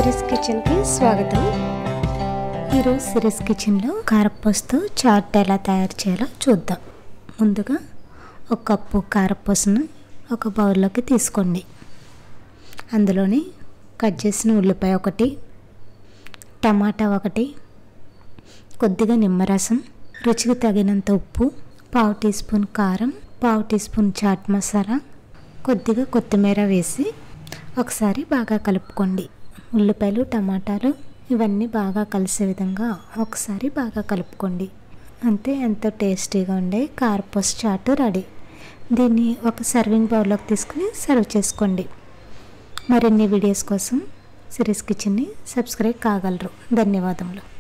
series కిచెన్కి స్వాగతం ఈరోజు సిరీస్ కిచెన్లో కారపూసతో చాట్ ఎలా తయారు చేయాలో చూద్దాం ముందుగా ఒక కప్పు కారపూసను ఒక బౌల్లోకి తీసుకోండి అందులోని కట్ చేసిన ఉల్లిపాయ ఒకటి టమాటా ఒకటి కొద్దిగా నిమ్మరసం రుచికి తగినంత ఉప్పు పావు టీ స్పూన్ కారం పావు టీ స్పూన్ చాట్ మసాలా కొద్దిగా కొత్తిమీర వేసి ఒకసారి బాగా కలుపుకోండి ఉల్లిపాయలు టమాటాలు ఇవన్నీ బాగా కలిసే విధంగా ఒకసారి బాగా కలుపుకోండి అంతే ఎంతో టేస్టీగా ఉండే కార్పూస్ చాట్ రెడీ దీన్ని ఒక సర్వింగ్ బౌల్లోకి తీసుకుని సర్వ్ చేసుకోండి మరిన్ని వీడియోస్ కోసం సిరీస్ కిచెన్ని సబ్స్క్రైబ్ కాగలరు ధన్యవాదములు